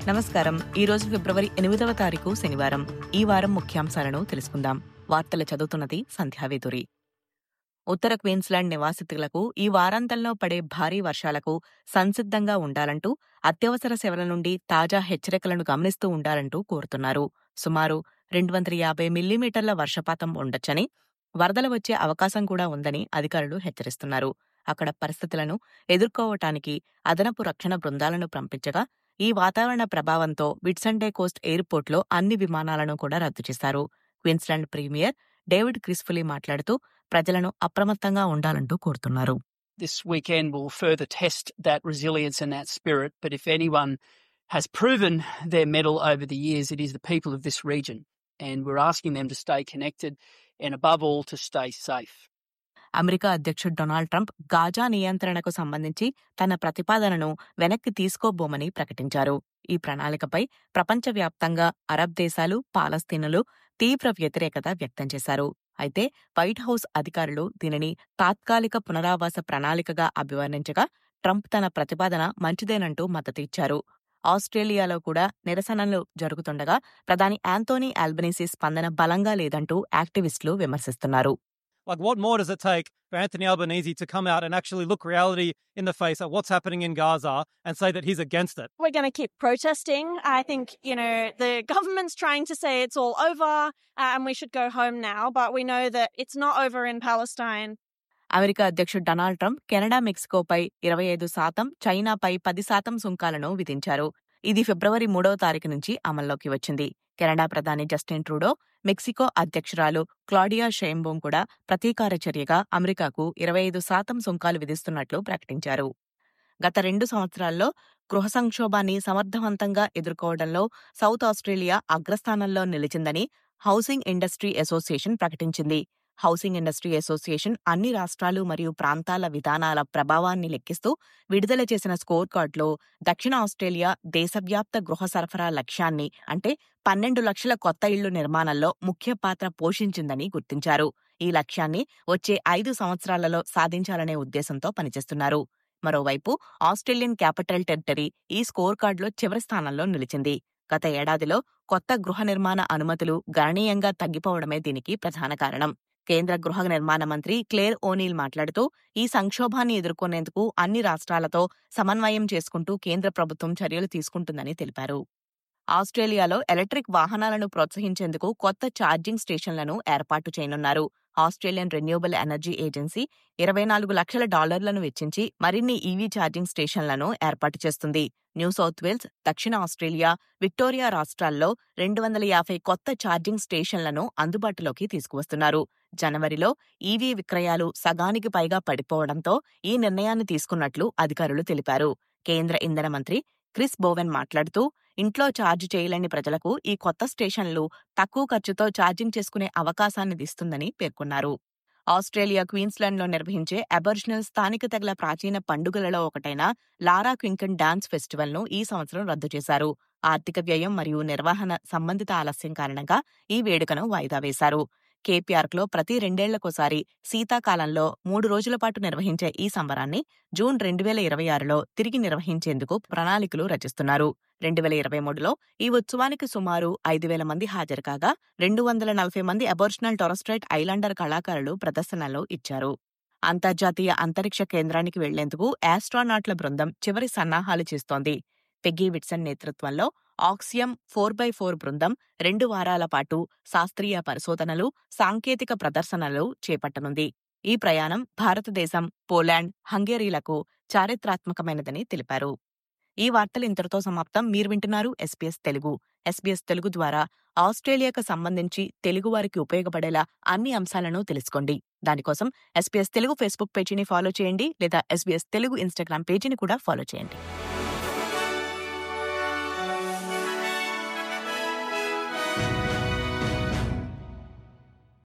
నమస్కారం ఈ రోజు ఫిబ్రవరి ఎనిమిదవ తారీఖు శనివారం ఈ వారం ముఖ్యాంశాలను తెలుసుకుందాం వార్తలు చదువుతున్నది సంధ్యావేదురి ఉత్తర క్వీన్స్లాండ్ నివాసితులకు ఈ వారాంతంలో పడే భారీ వర్షాలకు సంసిద్ధంగా ఉండాలంటూ అత్యవసర సేవల నుండి తాజా హెచ్చరికలను గమనిస్తూ ఉండాలంటూ కోరుతున్నారు సుమారు రెండు వందల యాభై మిల్లీమీటర్ల వర్షపాతం ఉండొచ్చని వరదలు వచ్చే అవకాశం కూడా ఉందని అధికారులు హెచ్చరిస్తున్నారు అక్కడ పరిస్థితులను ఎదుర్కోవటానికి అదనపు రక్షణ బృందాలను పంపించగా ఈ వాతావరణ ప్రభావంతో విట్సండే కోస్ట్ ఎయిర్పోర్ట్లో అన్ని విమానాలను కూడా రద్దు చేశారు క్వీన్స్లాండ్ ప్రీమియర్ డేవిడ్ క్రిస్ఫులీ మాట్లాడుతూ ప్రజలను అప్రమత్తంగా ఉండాలంటూ కోరుతున్నారు this weekend will further test that resilience and that spirit. But if anyone has proven their mettle over the years, it is the people of this region. And we're asking them to stay connected and above all to stay safe. America అధ్యక్షుడు Donald Trump Gaza నియంత్రణకు సంబంధించి తన ప్రతిపాదనను వెనక్కి తీసుకోబోమని ప్రకటించారు ఈ ప్రణాళికపై ప్రపంచవ్యాప్తంగా Arab దేశాలు పాలస్తీనులు తీవ్ర వ్యతిరేకత వ్యక్తం చేశారు అయితే వైట్ హౌస్ అధికారులు దీనిని తాత్కాలిక పునరావాస ప్రణాళికగా అభివర్ణించగా ట్రంప్ తన ప్రతిపాదన మంచిదేనంటూ మద్దతు ఇచ్చారు ఆస్ట్రేలియాలో కూడా నిరసనలు జరుగుతుండగా ప్రధాని యాంతోనీ ఆల్బనీసీ స్పందన బలంగా లేదంటూ యాక్టివిస్టులు విమర్శిస్తున్నారు Like, what more does it take for Anthony Albanese to come out and actually look reality in the face at what's happening in Gaza and say that he's against it? We're going to keep protesting. I think, you know, the government's trying to say it's all over uh, and we should go home now, but we know that it's not over in Palestine. America అధ్యక్షుడు Donald Trump Canada మెక్సికోపై ఇరవై ఐదు శాతం చైనాపై పది శాతం సుంకాలను విధించారు ఇది ఫిబ్రవరి మూడవ తారీఖు నుంచి అమల్లోకి వచ్చింది కెనడా ప్రధాని జస్టిన్ ట్రూడో మెక్సికో అధ్యక్షురాలు క్లాడియా షెయింబోం కూడా ప్రతీకార చర్యగా అమెరికాకు ఇరవై ఐదు శాతం సుంకాలు విధిస్తున్నట్లు ప్రకటించారు గత రెండు సంవత్సరాల్లో గృహ సంక్షోభాన్ని సమర్థవంతంగా ఎదుర్కోవడంలో సౌత్ ఆస్ట్రేలియా అగ్రస్థానంలో నిలిచిందని హౌసింగ్ ఇండస్ట్రీ అసోసియేషన్ ప్రకటించింది హౌసింగ్ ఇండస్ట్రీ అసోసియేషన్ అన్ని రాష్ట్రాలు మరియు ప్రాంతాల విధానాల ప్రభావాన్ని లెక్కిస్తూ విడుదల చేసిన స్కోర్ కార్డులో దక్షిణ ఆస్ట్రేలియా దేశవ్యాప్త గృహ సరఫరా లక్ష్యాన్ని అంటే పన్నెండు లక్షల కొత్త ఇళ్లు నిర్మాణంలో ముఖ్య పాత్ర పోషించిందని గుర్తించారు ఈ లక్ష్యాన్ని వచ్చే ఐదు సంవత్సరాలలో సాధించాలనే ఉద్దేశంతో పనిచేస్తున్నారు మరోవైపు ఆస్ట్రేలియన్ క్యాపిటల్ టెరిటరీ ఈ స్కోర్ కార్డులో చివరి స్థానంలో నిలిచింది గత ఏడాదిలో కొత్త గృహ నిర్మాణ అనుమతులు గణనీయంగా తగ్గిపోవడమే దీనికి ప్రధాన కారణం కేంద్ర గృహ నిర్మాణ మంత్రి క్లేర్ ఓనీల్ మాట్లాడుతూ ఈ సంక్షోభాన్ని ఎదుర్కొనేందుకు అన్ని రాష్ట్రాలతో సమన్వయం చేసుకుంటూ కేంద్ర ప్రభుత్వం చర్యలు తీసుకుంటుందని తెలిపారు ఆస్ట్రేలియాలో ఎలక్ట్రిక్ వాహనాలను ప్రోత్సహించేందుకు కొత్త ఛార్జింగ్ స్టేషన్లను ఏర్పాటు చేయనున్నారు ఆస్ట్రేలియన్ రెన్యూబుల్ ఎనర్జీ ఏజెన్సీ ఇరవై నాలుగు లక్షల డాలర్లను వెచ్చించి మరిన్ని ఈవీ ఛార్జింగ్ స్టేషన్లను ఏర్పాటు చేస్తుంది న్యూ సౌత్ వేల్స్ దక్షిణ ఆస్ట్రేలియా విక్టోరియా రాష్ట్రాల్లో రెండు వందల యాభై కొత్త ఛార్జింగ్ స్టేషన్లను అందుబాటులోకి తీసుకువస్తున్నారు జనవరిలో ఈవీ విక్రయాలు సగానికి పైగా పడిపోవడంతో ఈ నిర్ణయాన్ని తీసుకున్నట్లు అధికారులు తెలిపారు కేంద్ర ఇంధన మంత్రి క్రిస్ బోవెన్ మాట్లాడుతూ ఇంట్లో ఛార్జ్ చేయలేని ప్రజలకు ఈ కొత్త స్టేషన్లు తక్కువ ఖర్చుతో ఛార్జింగ్ చేసుకునే అవకాశాన్ని ఇస్తుందని పేర్కొన్నారు ఆస్ట్రేలియా క్వీన్స్లాండ్లో నిర్వహించే అబర్జినల్ స్థానిక తెగల ప్రాచీన పండుగలలో ఒకటైన లారా క్వింకన్ డాన్స్ ఫెస్టివల్ను ఈ సంవత్సరం రద్దు చేశారు ఆర్థిక వ్యయం మరియు నిర్వహణ సంబంధిత ఆలస్యం కారణంగా ఈ వేడుకను వాయిదా వేశారు కేపీఆర్క్లో ప్రతి రెండేళ్లకోసారి శీతాకాలంలో మూడు రోజుల పాటు నిర్వహించే ఈ సంబరాన్ని జూన్ రెండు వేల ఇరవై ఆరులో తిరిగి నిర్వహించేందుకు ప్రణాళికలు రచిస్తున్నారు రెండు వేల ఇరవై మూడులో ఈ ఉత్సవానికి సుమారు ఐదు వేల మంది హాజరు కాగా రెండు వందల నలభై మంది అబోర్షనల్ టొరస్ట్రైట్ ఐలాండర్ కళాకారులు ప్రదర్శనలో ఇచ్చారు అంతర్జాతీయ అంతరిక్ష కేంద్రానికి వెళ్లేందుకు ఆస్ట్రానాట్ల బృందం చివరి సన్నాహాలు చేస్తోంది పెగ్గీ విట్సన్ నేతృత్వంలో ఆక్సియం ఫోర్ బై ఫోర్ బృందం రెండు వారాల పాటు శాస్త్రీయ పరిశోధనలు సాంకేతిక ప్రదర్శనలు చేపట్టనుంది ఈ ప్రయాణం భారతదేశం పోలాండ్ హంగేరీలకు చారిత్రాత్మకమైనదని తెలిపారు ఈ వార్తలు ఇంతటితో సమాప్తం మీరు వింటున్నారు ఎస్పీఎస్ తెలుగు ఎస్బీఎస్ తెలుగు ద్వారా ఆస్ట్రేలియాకు సంబంధించి తెలుగువారికి ఉపయోగపడేలా అన్ని అంశాలను తెలుసుకోండి దానికోసం ఎస్పీఎస్ తెలుగు ఫేస్బుక్ పేజీని ఫాలో చేయండి లేదా ఎస్బీఎస్ తెలుగు ఇన్స్టాగ్రామ్ పేజీని కూడా ఫాలో చేయండి